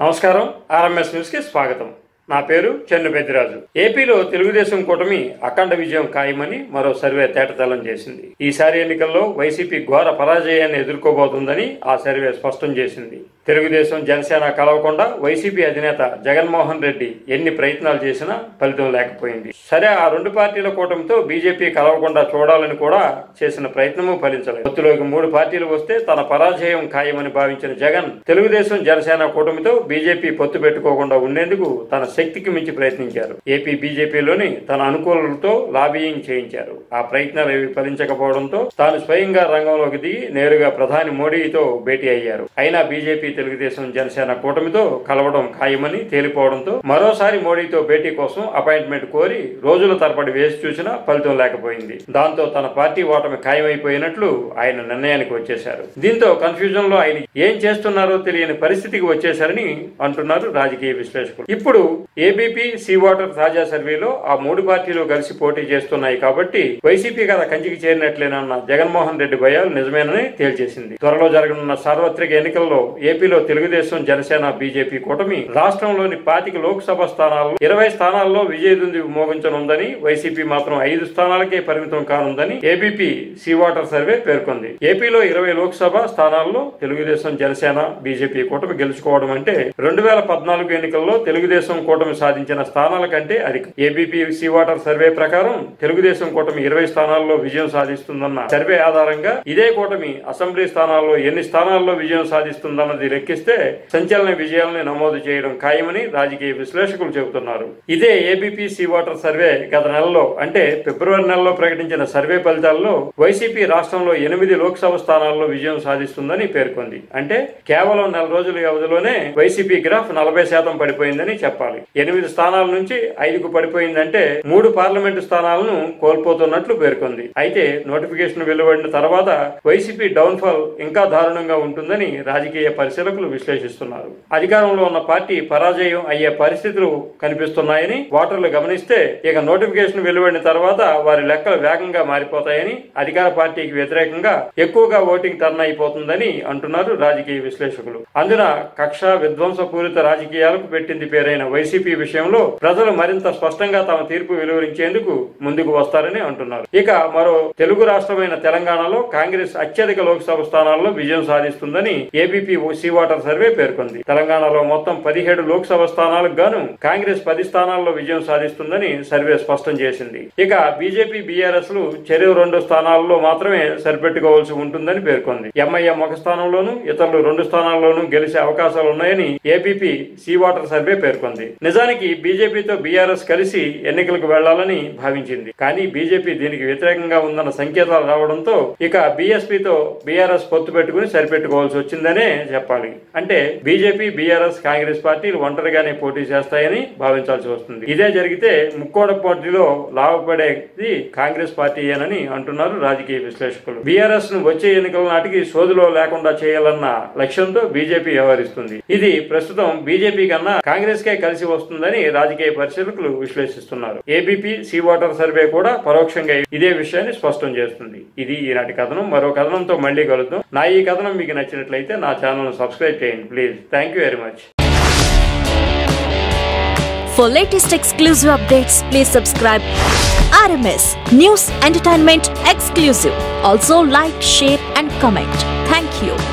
నమస్కారం RMS news కి స్వాగతం నా పేరు చెన్ను పెద్దిరాజు ఏపీలో తెలుగుదేశం కూటమి అఖండ విజయం ఖాయమని మరో సర్వే తేటతెల్లం చేసింది ఈసారి ఎన్నికల్లో వైసీపీ ఘోర పరాజయాన్ని ఎదుర్కోబోతుందని ఆ సర్వే స్పష్టం చేసింది తెలుగుదేశం జనసేన కలవకుండా వైసీపీ అధినేత జగన్మోహన్ రెడ్డి ఎన్ని ప్రయత్నాలు చేసినా ఫలితం లేకపోయింది సరే ఆ రెండు పార్టీల కూటమితో బీజేపీ కలవకుండా చూడాలని కూడా చేసిన ప్రయత్నము ఫలించలేదు పొత్తులోకి మూడు పార్టీలు వస్తే తన పరాజయం ఖాయమని భావించిన జగన్ తెలుగుదేశం జనసేన కూటమితో బీజేపీ పొత్తు పెట్టుకోకుండా ఉండేందుకు తన శక్తికి మించి ప్రయత్నించారు ఏపీ బీజేపీలోని తన అనుకూలులతో లాబియింగ్ చేయించారు ఆ ప్రయత్నాలు ఏవి ఫలించకపోవడంతో తాను స్వయంగా రంగంలోకి దిగి నేరుగా ప్రధాని మోడీతో భేటీ అయ్యారు అయినా బీజేపీ తెలుగుదేశం జనసేన కూటమితో కలవడం ఖాయమని తేలిపోవడంతో మరోసారి మోడీతో భేటీ కోసం అపాయింట్మెంట్ కోరి రోజుల తరబడి వేసి చూసినా ఫలితం లేకపోయింది దాంతో తన పార్టీ ఓటమి ఖాయమైపోయినట్లు ఆయన నిర్ణయానికి వచ్చేశారు దీంతో కన్ఫ్యూజన్ లో ఆయన ఏం చేస్తున్నారో తెలియని పరిస్థితికి వచ్చేశారని అంటున్నారు రాజకీయ విశ్లేషకులు ఇప్పుడు ఏబీపీ సీ వాటర్ తాజా సర్వేలో ఆ మూడు పార్టీలు కలిసి పోటీ చేస్తున్నాయి కాబట్టి వైసీపీ కథ కంచికి చేరినట్లేనన్న జగన్మోహన్ రెడ్డి భయాలు నిజమేనని తేల్చేసింది త్వరలో జరగనున్న సార్వత్రిక ఎన్నికల్లో ఏపీలో తెలుగుదేశం జనసేన బీజేపీ కూటమి రాష్ట్రంలోని పాతిక లోక్సభ స్థానాల్లో ఇరవై స్థానాల్లో విజయదుంది మోగించనుందని వైసీపీ మాత్రం ఐదు స్థానాలకే పరిమితం కానుందని ఏబీపీ సీ వాటర్ సర్వే పేర్కొంది ఏపీలో ఇరవై లోక్సభ స్థానాల్లో తెలుగుదేశం జనసేన బీజేపీ కూటమి గెలుచుకోవడం అంటే రెండు వేల పద్నాలుగు ఎన్నికల్లో తెలుగుదేశం కూటమి సాధించిన స్థానాల కంటే అధికం ఏబీపీ సీ వాటర్ సర్వే ప్రకారం తెలుగుదేశం కూటమి ఇరవై స్థానాల్లో విజయం సాధిస్తుందన్న సర్వే ఆధారంగా ఇదే కూటమి అసెంబ్లీ స్థానాల్లో ఎన్ని స్థానాల్లో విజయం సాధిస్తుందన్నది లెక్కిస్తే సంచలన విజయాలను నమోదు చేయడం ఖాయమని రాజకీయ విశ్లేషకులు చెబుతున్నారు ఇదే ఏబీపీ సీ వాటర్ సర్వే గత నెలలో అంటే ఫిబ్రవరి నెలలో ప్రకటించిన సర్వే ఫలితాల్లో వైసీపీ రాష్ట్రంలో ఎనిమిది లోక్సభ స్థానాల్లో విజయం సాధిస్తుందని పేర్కొంది అంటే కేవలం నెల రోజుల వ్యవధిలోనే వైసీపీ గ్రాఫ్ నలభై శాతం పడిపోయిందని చెప్పాలి ఎనిమిది స్థానాల నుంచి ఐదుకు పడిపోయిందంటే మూడు పార్లమెంటు స్థానాలను కోల్పోతున్నట్లు పేర్కొంది అయితే నోటిఫికేషన్ వెలువడిన తర్వాత వైసీపీ డౌన్ ఫాల్ ఇంకా దారుణంగా ఉంటుందని రాజకీయ పరిశీలకులు విశ్లేషిస్తున్నారు అధికారంలో ఉన్న పార్టీ పరాజయం అయ్యే పరిస్థితులు కనిపిస్తున్నాయని ఓటర్లు గమనిస్తే ఇక నోటిఫికేషన్ వెలువడిన తర్వాత వారి లెక్కలు వేగంగా మారిపోతాయని అధికార పార్టీకి వ్యతిరేకంగా ఎక్కువగా ఓటింగ్ టర్న్ అయిపోతుందని అంటున్నారు రాజకీయ విశ్లేషకులు అందున కక్ష విధ్వంసపూరిత రాజకీయాలకు పెట్టింది పేరైన వైసీపీ విషయంలో ప్రజలు మరింత స్పష్టంగా తమ తీర్పు వెలువరించేందుకు ముందుకు వస్తారని అంటున్నారు ఇక మరో తెలుగు రాష్ట్రమైన తెలంగాణలో కాంగ్రెస్ అత్యధిక లోక్సభ స్థానాల్లో విజయం సాధిస్తుందని ఏబీపీ సీ వాటర్ సర్వే పేర్కొంది తెలంగాణలో మొత్తం పదిహేడు లోక్సభ స్థానాలకు గాను కాంగ్రెస్ పది స్థానాల్లో విజయం సాధిస్తుందని సర్వే స్పష్టం చేసింది ఇక బీజేపీ బీఆర్ఎస్ లు చెరువు రెండు స్థానాల్లో మాత్రమే సరిపెట్టుకోవాల్సి ఉంటుందని పేర్కొంది ఎంఐఎం ఒక స్థానంలోనూ ఇతరులు రెండు స్థానాల్లోనూ గెలిచే అవకాశాలు ఉన్నాయని ఏబీపీ సీ వాటర్ సర్వే పేర్కొంది నిజానికి బీజేపీతో బీఆర్ఎస్ కలిసి ఎన్నికలకు వెళ్లాలని భావించింది కానీ బీజేపీ దీనికి వ్యతిరేకంగా ఉందన్న సంకేతాలు రావడంతో ఇక బీఎస్పీతో బీఆర్ఎస్ పొత్తు పెట్టుకుని సరిపెట్టుకోవాల్సి వచ్చిందని చెప్పాలి అంటే బీజేపీ బీఆర్ఎస్ కాంగ్రెస్ పార్టీలు ఒంటరిగానే పోటీ చేస్తాయని భావించాల్సి వస్తుంది ఇదే జరిగితే ముక్కోడ పోటీలో లాభపడేది కాంగ్రెస్ పార్టీయేనని అంటున్నారు రాజకీయ విశ్లేషకులు బీఆర్ఎస్ ను వచ్చే ఎన్నికల నాటికి సోదులో లేకుండా చేయాలన్న లక్ష్యంతో బీజేపీ వ్యవహరిస్తుంది ఇది ప్రస్తుతం బీజేపీ కన్నా కాంగ్రెస్ కే కలిసి వస్తుందని రాజకీయ పరిశీలకులు విశ్లేషిస్తున్నారు ఏబీపీ సీ వాటర్ సర్వే కూడా పరోక్షంగా ఇదే విషయాన్ని స్పష్టం చేస్తుంది ఇది ఈనాటి కథనం మరో కథనంతో మళ్ళీ కలుద్దాం నా ఈ కథనం మీకు నచ్చినట్లయితే నా ఛానల్ సబ్స్క్రైబ్ చేయండి please thank you very much For latest exclusive updates, please subscribe RMS News Entertainment Exclusive. Also like, share and comment. Thank you.